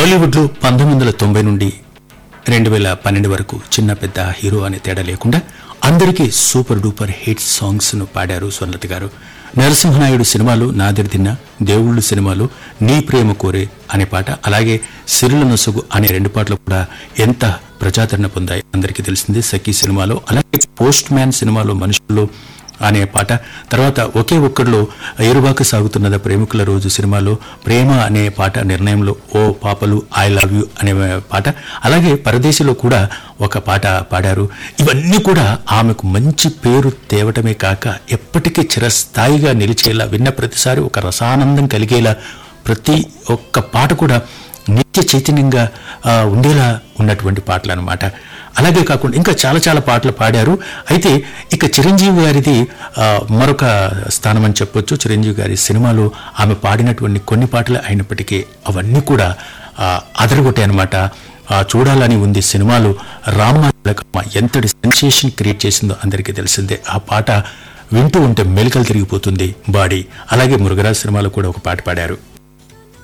టాలీవుడ్లో పంతొమ్మిది వందల తొంభై నుండి రెండు వేల పన్నెండు వరకు చిన్న పెద్ద హీరో అనే తేడా లేకుండా అందరికీ సూపర్ డూపర్ హిట్ సాంగ్స్ ను పాడారు స్వర్ణలత గారు నరసింహనాయుడు సినిమాలు నాదిరిదిన్న దేవుళ్ళు సినిమాలు నీ ప్రేమ కోరే అనే పాట అలాగే సిరుల నొసగు అనే రెండు పాటలు కూడా ఎంత ప్రజాదరణ పొందాయి అందరికీ తెలిసిందే సఖీ సినిమాలో అలాగే పోస్ట్ మ్యాన్ సినిమాలో మనుషుల్లో అనే పాట తర్వాత ఒకే ఒక్కడిలో ఎరువాక సాగుతున్నద ప్రేమికుల రోజు సినిమాలో ప్రేమ అనే పాట నిర్ణయంలో ఓ పాపలు ఐ లవ్ యూ అనే పాట అలాగే పరదేశిలో కూడా ఒక పాట పాడారు ఇవన్నీ కూడా ఆమెకు మంచి పేరు తేవటమే కాక ఎప్పటికీ చిరస్థాయిగా నిలిచేలా విన్న ప్రతిసారి ఒక రసానందం కలిగేలా ప్రతి ఒక్క పాట కూడా నిత్య చైతన్యంగా ఆ, ఉండేలా ఉన్నటువంటి పాటలు అనమాట అలాగే కాకుండా ఇంకా చాలా చాలా పాటలు పాడారు అయితే ఇక చిరంజీవి గారిది ఆ, మరొక స్థానం అని చెప్పొచ్చు చిరంజీవి గారి సినిమాలో ఆమె పాడినటువంటి కొన్ని పాటలు అయినప్పటికీ అవన్నీ కూడా ఆ, అదరగొట్టాయి అనమాట ఆ, చూడాలని ఉంది సినిమాలో రామ్మ తిలకమ్మ ఎంతటి సెన్సేషన్ క్రియేట్ చేసిందో అందరికీ తెలిసిందే ఆ పాట వింటూ ఉంటే మెలికలు తిరిగిపోతుంది బాడీ అలాగే మురుగరాజ్ సినిమాలో కూడా ఒక పాట పాడారు